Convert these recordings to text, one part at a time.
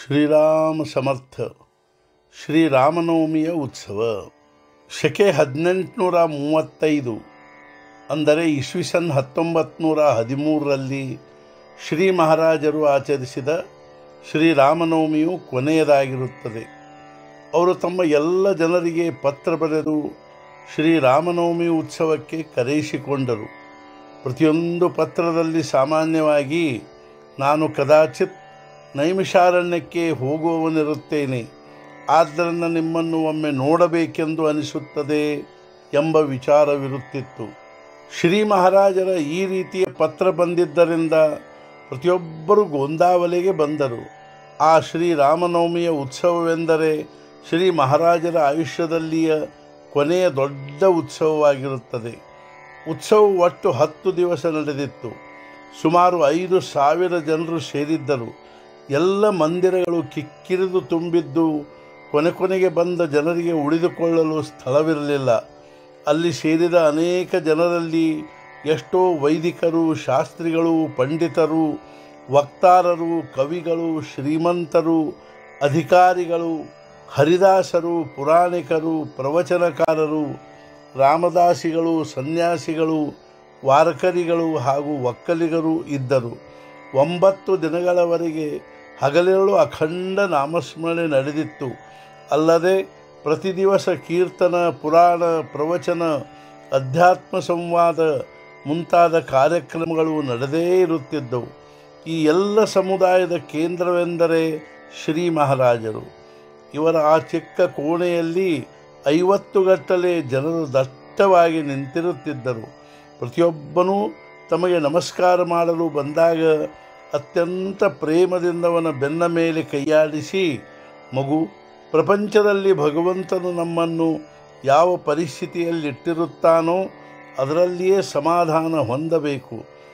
ಶ್ರೀರಾಮ ಸಮರ್ಥ ಶ್ರೀರಾಮನವಮಿಯ ಉತ್ಸವ ಶಕೆ ಹದಿನೆಂಟುನೂರ ಮೂವತ್ತೈದು ಅಂದರೆ ಇಸ್ವಿಸನ್ ಹತ್ತೊಂಬತ್ತು ನೂರ ಹದಿಮೂರರಲ್ಲಿ ಶ್ರೀ ಮಹಾರಾಜರು ಆಚರಿಸಿದ ಶ್ರೀರಾಮನವಮಿಯು ಕೊನೆಯದಾಗಿರುತ್ತದೆ ಅವರು ತಮ್ಮ ಎಲ್ಲ ಜನರಿಗೆ ಪತ್ರ ಬರೆದು ಶ್ರೀರಾಮನವಮಿ ಉತ್ಸವಕ್ಕೆ ಕರೆಯಿಸಿಕೊಂಡರು ಪ್ರತಿಯೊಂದು ಪತ್ರದಲ್ಲಿ ಸಾಮಾನ್ಯವಾಗಿ ನಾನು ಕದಾಚಿತ್ ನೈಮಿಷಾರಣ್ಯಕ್ಕೆ ಹೋಗುವವನಿರುತ್ತೇನೆ ಆದ್ದರಿಂದ ನಿಮ್ಮನ್ನು ಒಮ್ಮೆ ನೋಡಬೇಕೆಂದು ಅನಿಸುತ್ತದೆ ಎಂಬ ವಿಚಾರವಿರುತ್ತಿತ್ತು ಶ್ರೀ ಮಹಾರಾಜರ ಈ ರೀತಿಯ ಪತ್ರ ಬಂದಿದ್ದರಿಂದ ಪ್ರತಿಯೊಬ್ಬರು ಗೋಂದಾವಲೆಗೆ ಬಂದರು ಆ ಶ್ರೀರಾಮನವಮಿಯ ಉತ್ಸವವೆಂದರೆ ಶ್ರೀ ಮಹಾರಾಜರ ಆಯುಷ್ಯದಲ್ಲಿಯ ಕೊನೆಯ ದೊಡ್ಡ ಉತ್ಸವವಾಗಿರುತ್ತದೆ ಉತ್ಸವ ಒಟ್ಟು ಹತ್ತು ದಿವಸ ನಡೆದಿತ್ತು ಸುಮಾರು ಐದು ಸಾವಿರ ಜನರು ಸೇರಿದ್ದರು ಎಲ್ಲ ಮಂದಿರಗಳು ಕಿಕ್ಕಿರಿದು ತುಂಬಿದ್ದು ಕೊನೆ ಕೊನೆಗೆ ಬಂದ ಜನರಿಗೆ ಉಳಿದುಕೊಳ್ಳಲು ಸ್ಥಳವಿರಲಿಲ್ಲ ಅಲ್ಲಿ ಸೇರಿದ ಅನೇಕ ಜನರಲ್ಲಿ ಎಷ್ಟೋ ವೈದಿಕರು ಶಾಸ್ತ್ರಿಗಳು ಪಂಡಿತರು ವಕ್ತಾರರು ಕವಿಗಳು ಶ್ರೀಮಂತರು ಅಧಿಕಾರಿಗಳು ಹರಿದಾಸರು ಪುರಾಣಿಕರು ಪ್ರವಚನಕಾರರು ರಾಮದಾಸಿಗಳು ಸನ್ಯಾಸಿಗಳು ವಾರಕರಿಗಳು ಹಾಗೂ ಒಕ್ಕಲಿಗರು ಇದ್ದರು ಒಂಬತ್ತು ದಿನಗಳವರೆಗೆ ಹಗಲಿರುಳು ಅಖಂಡ ನಾಮಸ್ಮರಣೆ ನಡೆದಿತ್ತು ಅಲ್ಲದೆ ಪ್ರತಿ ದಿವಸ ಕೀರ್ತನ ಪುರಾಣ ಪ್ರವಚನ ಅಧ್ಯಾತ್ಮ ಸಂವಾದ ಮುಂತಾದ ಕಾರ್ಯಕ್ರಮಗಳು ನಡೆದೇ ಇರುತ್ತಿದ್ದವು ಈ ಎಲ್ಲ ಸಮುದಾಯದ ಕೇಂದ್ರವೆಂದರೆ ಶ್ರೀ ಮಹಾರಾಜರು ಇವರ ಆ ಚಿಕ್ಕ ಕೋಣೆಯಲ್ಲಿ ಐವತ್ತು ಗಟ್ಟಲೆ ಜನರು ದಟ್ಟವಾಗಿ ನಿಂತಿರುತ್ತಿದ್ದರು ಪ್ರತಿಯೊಬ್ಬನೂ ತಮಗೆ ನಮಸ್ಕಾರ ಮಾಡಲು ಬಂದಾಗ ಅತ್ಯಂತ ಪ್ರೇಮದಿಂದವನ ಬೆನ್ನ ಮೇಲೆ ಕೈಯಾಡಿಸಿ ಮಗು ಪ್ರಪಂಚದಲ್ಲಿ ಭಗವಂತನು ನಮ್ಮನ್ನು ಯಾವ ಪರಿಸ್ಥಿತಿಯಲ್ಲಿಟ್ಟಿರುತ್ತಾನೋ ಅದರಲ್ಲಿಯೇ ಸಮಾಧಾನ ಹೊಂದಬೇಕು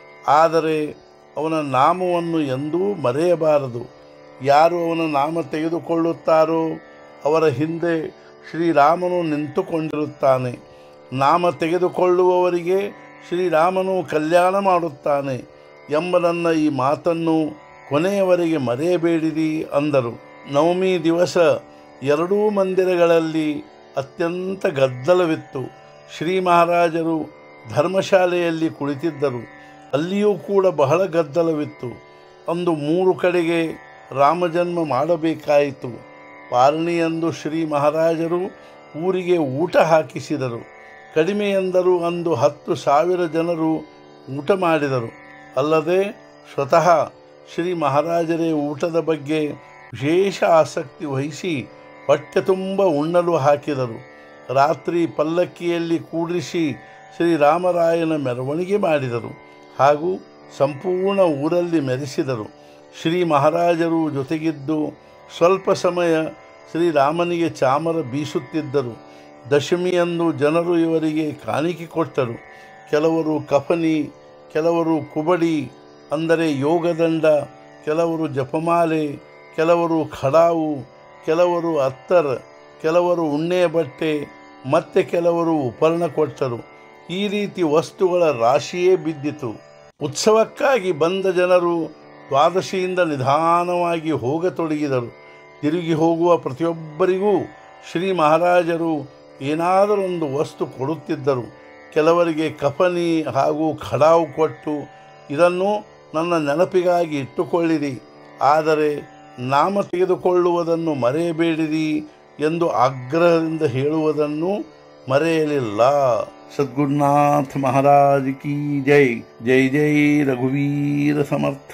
ಆದರೆ ಅವನ ನಾಮವನ್ನು ಎಂದೂ ಮರೆಯಬಾರದು ಯಾರು ಅವನ ನಾಮ ತೆಗೆದುಕೊಳ್ಳುತ್ತಾರೋ ಅವರ ಹಿಂದೆ ಶ್ರೀರಾಮನು ನಿಂತುಕೊಂಡಿರುತ್ತಾನೆ ನಾಮ ತೆಗೆದುಕೊಳ್ಳುವವರಿಗೆ ಶ್ರೀರಾಮನು ಕಲ್ಯಾಣ ಮಾಡುತ್ತಾನೆ ಎಂಬ ನನ್ನ ಈ ಮಾತನ್ನು ಕೊನೆಯವರೆಗೆ ಮರೆಯಬೇಡಿರಿ ಅಂದರು ನವಮಿ ದಿವಸ ಎರಡೂ ಮಂದಿರಗಳಲ್ಲಿ ಅತ್ಯಂತ ಗದ್ದಲವಿತ್ತು ಶ್ರೀ ಮಹಾರಾಜರು ಧರ್ಮಶಾಲೆಯಲ್ಲಿ ಕುಳಿತಿದ್ದರು ಅಲ್ಲಿಯೂ ಕೂಡ ಬಹಳ ಗದ್ದಲವಿತ್ತು ಅಂದು ಮೂರು ಕಡೆಗೆ ರಾಮಜನ್ಮ ಮಾಡಬೇಕಾಯಿತು ಪಾರಣಿಯಂದು ಶ್ರೀ ಮಹಾರಾಜರು ಊರಿಗೆ ಊಟ ಹಾಕಿಸಿದರು ಕಡಿಮೆ ಎಂದರೂ ಅಂದು ಹತ್ತು ಸಾವಿರ ಜನರು ಊಟ ಮಾಡಿದರು ಅಲ್ಲದೆ ಸ್ವತಃ ಶ್ರೀ ಮಹಾರಾಜರೇ ಊಟದ ಬಗ್ಗೆ ವಿಶೇಷ ಆಸಕ್ತಿ ವಹಿಸಿ ಹೊಟ್ಟೆ ತುಂಬ ಉಣ್ಣಲು ಹಾಕಿದರು ರಾತ್ರಿ ಪಲ್ಲಕ್ಕಿಯಲ್ಲಿ ಕೂಡಿಸಿ ಶ್ರೀರಾಮರಾಯನ ಮೆರವಣಿಗೆ ಮಾಡಿದರು ಹಾಗೂ ಸಂಪೂರ್ಣ ಊರಲ್ಲಿ ಮೆರೆಸಿದರು ಶ್ರೀ ಮಹಾರಾಜರು ಜೊತೆಗಿದ್ದು ಸ್ವಲ್ಪ ಸಮಯ ಶ್ರೀರಾಮನಿಗೆ ಚಾಮರ ಬೀಸುತ್ತಿದ್ದರು ದಶಮಿಯಂದು ಜನರು ಇವರಿಗೆ ಕಾಣಿಕೆ ಕೊಟ್ಟರು ಕೆಲವರು ಕಫನಿ ಕೆಲವರು ಕುಬಡಿ ಅಂದರೆ ಯೋಗದಂಡ ಕೆಲವರು ಜಪಮಾಲೆ ಕೆಲವರು ಖಡಾವು ಕೆಲವರು ಅತ್ತರ್ ಕೆಲವರು ಉಣ್ಣೆಯ ಬಟ್ಟೆ ಮತ್ತೆ ಕೆಲವರು ಉಪರ್ಣ ಕೊಟ್ಟರು ಈ ರೀತಿ ವಸ್ತುಗಳ ರಾಶಿಯೇ ಬಿದ್ದಿತು ಉತ್ಸವಕ್ಕಾಗಿ ಬಂದ ಜನರು ದ್ವಾದಶಿಯಿಂದ ನಿಧಾನವಾಗಿ ಹೋಗತೊಡಗಿದರು ತಿರುಗಿ ಹೋಗುವ ಪ್ರತಿಯೊಬ್ಬರಿಗೂ ಶ್ರೀ ಮಹಾರಾಜರು ಏನಾದರೊಂದು ವಸ್ತು ಕೊಡುತ್ತಿದ್ದರು ಕೆಲವರಿಗೆ ಕಫನಿ ಹಾಗೂ ಖಡಾವು ಕೊಟ್ಟು ಇದನ್ನು ನನ್ನ ನೆನಪಿಗಾಗಿ ಇಟ್ಟುಕೊಳ್ಳಿರಿ ಆದರೆ ನಾಮ ತೆಗೆದುಕೊಳ್ಳುವುದನ್ನು ಮರೆಯಬೇಡಿರಿ ಎಂದು ಆಗ್ರಹದಿಂದ ಹೇಳುವುದನ್ನು ಮರೆಯಲಿಲ್ಲ ಸದ್ಗುರುನಾಥ ಮಹಾರಾಜ್ ಕಿ ಜೈ ಜೈ ಜೈ ರಘುವೀರ ಸಮರ್ಥ